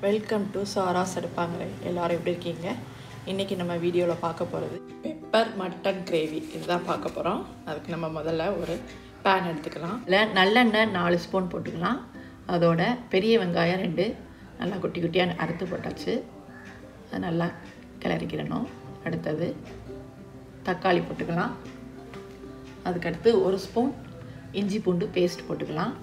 Welcome to சாராஸ் எடுப்பாங்களே எல்லாரும் எப்படி இருக்கீங்க இன்றைக்கி நம்ம வீடியோவில் பார்க்க போகிறது பெப்பர் மட்டன் கிரேவி இதுதான் பார்க்க போகிறோம் அதுக்கு நம்ம முதல்ல ஒரு பேன் எடுத்துக்கலாம் இல்லை நல்லெண்ணெய் நாலு ஸ்பூன் போட்டுக்கலாம் அதோட பெரிய வெங்காயம் ரெண்டு நல்லா குட்டி குட்டியாக அறுத்து போட்டாச்சு அது நல்லா கிளறிக்கிடணும் அடுத்தது தக்காளி போட்டுக்கலாம் அதுக்கடுத்து ஒரு ஸ்பூன் இஞ்சி பூண்டு பேஸ்ட் போட்டுக்கலாம்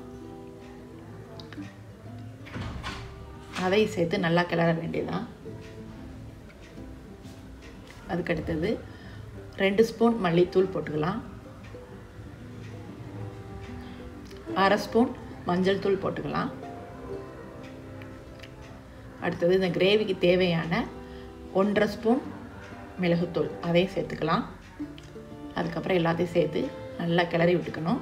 அதை சேர்த்து நல்லா கிளற வேண்டியதான் அதுக்கடுத்தது ரெண்டு ஸ்பூன் மல்லித்தூள் போட்டுக்கலாம் அரை ஸ்பூன் மஞ்சள் தூள் போட்டுக்கலாம் அடுத்தது இந்த கிரேவிக்கு தேவையான ஒன்றரை ஸ்பூன் மிளகுத்தூள் அதையும் சேர்த்துக்கலாம் அதுக்கப்புறம் எல்லாத்தையும் சேர்த்து நல்லா கிளறி விட்டுக்கணும்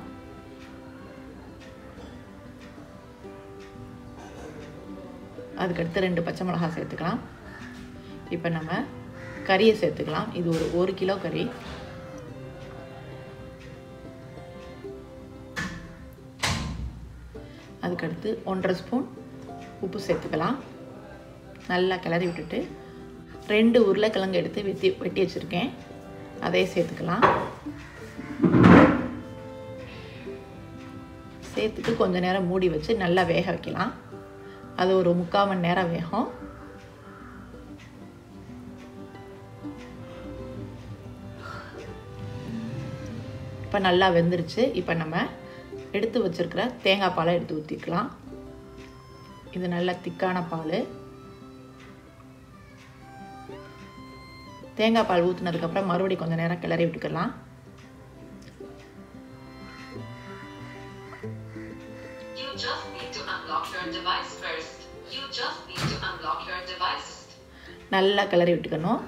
அதுக்கடுத்து ரெண்டு பச்சை மிளகாய் சேர்த்துக்கலாம் இப்போ நம்ம கறியை சேர்த்துக்கலாம் இது ஒரு ஒரு கிலோ கறி அதுக்கடுத்து ஒன்றரை ஸ்பூன் உப்பு சேர்த்துக்கலாம் நல்லா கிளறி விட்டுட்டு ரெண்டு உருளைக்கிழங்கு எடுத்து வெட்டி வெட்டி வச்சுருக்கேன் அதையே சேர்த்துக்கலாம் சேர்த்துட்டு கொஞ்சம் நேரம் மூடி வச்சு நல்லா வேக வைக்கலாம் அது ஒரு முக்கால் மணி நேரம் வேகும் இப்போ நல்லா வெந்துருச்சு இப்போ நம்ம எடுத்து வச்சுருக்கிற தேங்காய் பாலை எடுத்து ஊற்றிக்கலாம் இது நல்ல திக்கான பால் தேங்காய் பால் ஊற்றுனதுக்கப்புறம் மறுபடியும் கொஞ்சம் நேரம் கிளறி விட்டுக்கலாம் You just need to unlock your device first. You just need to unlock your device. நல்லா கிளறி விட்டுக்கணும்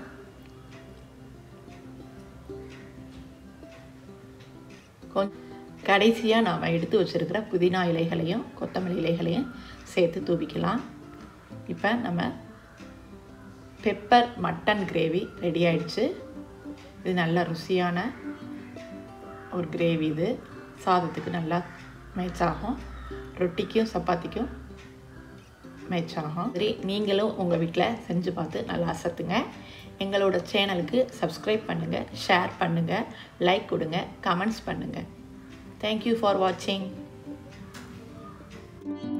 கொஞ்சம் கடைசியாக நாம் எடுத்து வச்சுருக்கிற புதினா இலைகளையும் கொத்தமல்லி இலைகளையும் சேர்த்து தூவிக்கலாம் இப்போ நம்ம பெப்பர் மட்டன் கிரேவி ரெடி ஆயிடுச்சு இது நல்ல ருசியான ஒரு கிரேவி இது சாதத்துக்கு நல்லா மேட்ச் ஆகும் ரொட்டிக்கும் சப்பாத்திக்கும் மேட்ச் ஆகும் சரி நீங்களும் உங்கள் வீட்டில் செஞ்சு பார்த்து நல்லா அசத்துங்க எங்களோட சேனலுக்கு சப்ஸ்கிரைப் பண்ணுங்கள் ஷேர் பண்ணுங்கள் லைக் கொடுங்க கமெண்ட்ஸ் பண்ணுங்கள் தேங்க்யூ ஃபார் வாட்சிங்